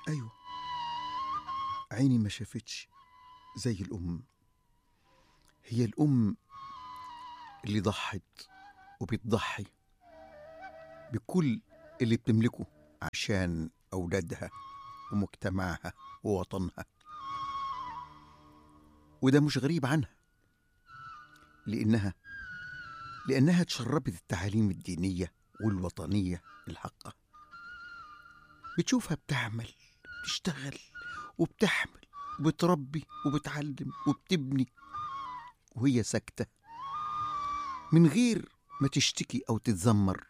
أيوة عيني ما شافتش زي الأم هي الأم اللي ضحت وبتضحي بكل اللي بتملكه عشان أولادها ومجتمعها ووطنها وده مش غريب عنها لأنها لأنها تشربت التعاليم الدينية والوطنية الحقة بتشوفها بتعمل بتشتغل وبتحمل وبتربي وبتعلم وبتبني وهي ساكتة من غير ما تشتكي أو تتذمر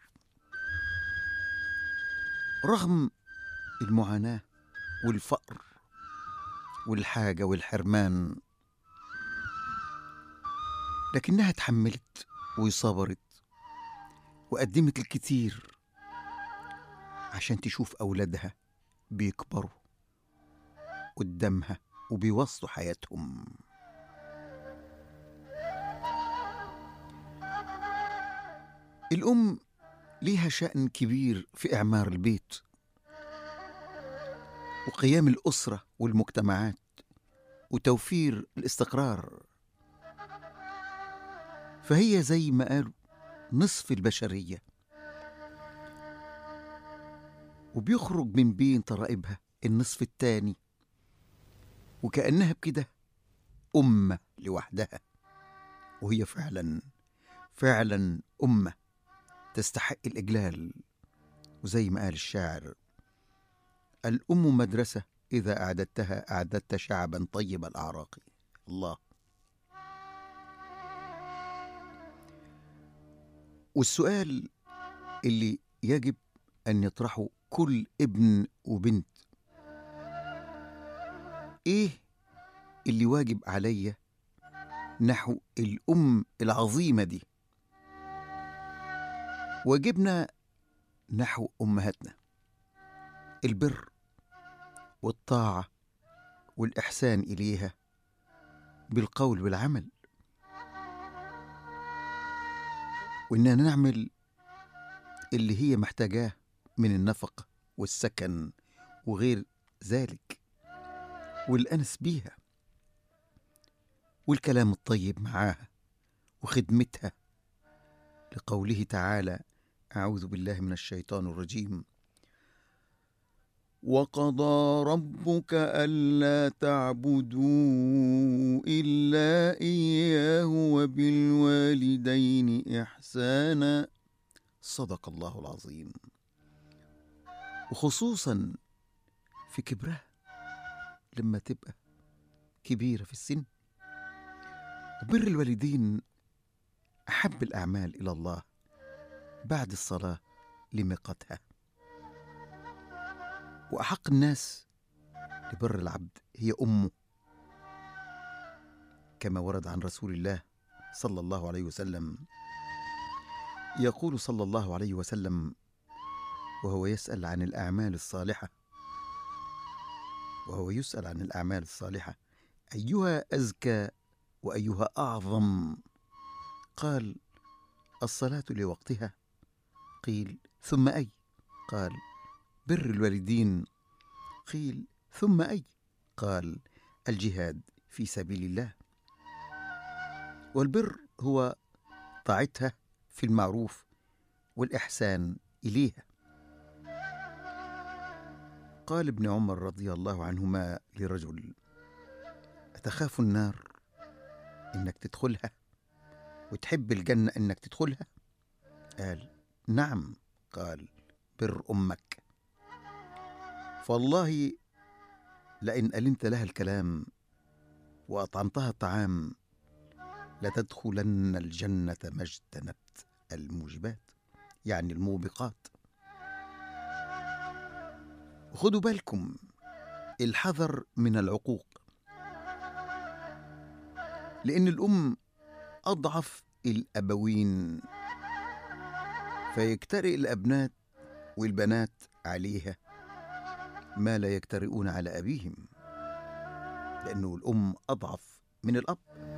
رغم المعاناة والفقر والحاجة والحرمان لكنها تحملت وصبرت وقدمت الكتير عشان تشوف أولادها بيكبروا قدامها وبيوصلوا حياتهم الأم ليها شأن كبير في إعمار البيت وقيام الأسرة والمجتمعات وتوفير الاستقرار فهي زي ما قالوا نصف البشرية وبيخرج من بين طرائبها النصف التاني وكأنها بكده أمة لوحدها وهي فعلا فعلا أمة تستحق الإجلال وزي ما قال الشاعر الأم مدرسة إذا أعددتها أعددت شعبا طيب الأعراق الله والسؤال اللي يجب أن يطرحه كل ابن وبنت إيه اللي واجب عليا نحو الأم العظيمة دي واجبنا نحو أمهاتنا البر والطاعة والإحسان إليها بالقول والعمل وإننا نعمل اللي هي محتاجاه من النفقة والسكن وغير ذلك والأنس بيها والكلام الطيب معاها وخدمتها لقوله تعالى أعوذ بالله من الشيطان الرجيم وقضى ربك ألا تعبدوا إلا إياه وبالوالدين إحسانا صدق الله العظيم وخصوصا في كبرها لما تبقى كبيرة في السن وبر الوالدين أحب الأعمال إلى الله بعد الصلاة لميقاتها وأحق الناس لبر العبد هي أمه كما ورد عن رسول الله صلى الله عليه وسلم يقول صلى الله عليه وسلم وهو يسأل عن الأعمال الصالحة وهو يسأل عن الأعمال الصالحة أيها أزكى وأيها أعظم قال الصلاة لوقتها قيل ثم أي قال بر الوالدين قيل ثم أي قال الجهاد في سبيل الله والبر هو طاعتها في المعروف والإحسان إليها قال ابن عمر رضي الله عنهما لرجل أتخاف النار إنك تدخلها وتحب الجنة إنك تدخلها قال نعم قال بر أمك فالله لئن ألنت لها الكلام وأطعمتها الطعام لتدخلن الجنة ما اجتنبت الموجبات يعني الموبقات خدوا بالكم الحذر من العقوق لأن الأم أضعف الأبوين فيجترئ الأبنات والبنات عليها ما لا يجترئون على أبيهم لأنه الأم أضعف من الأب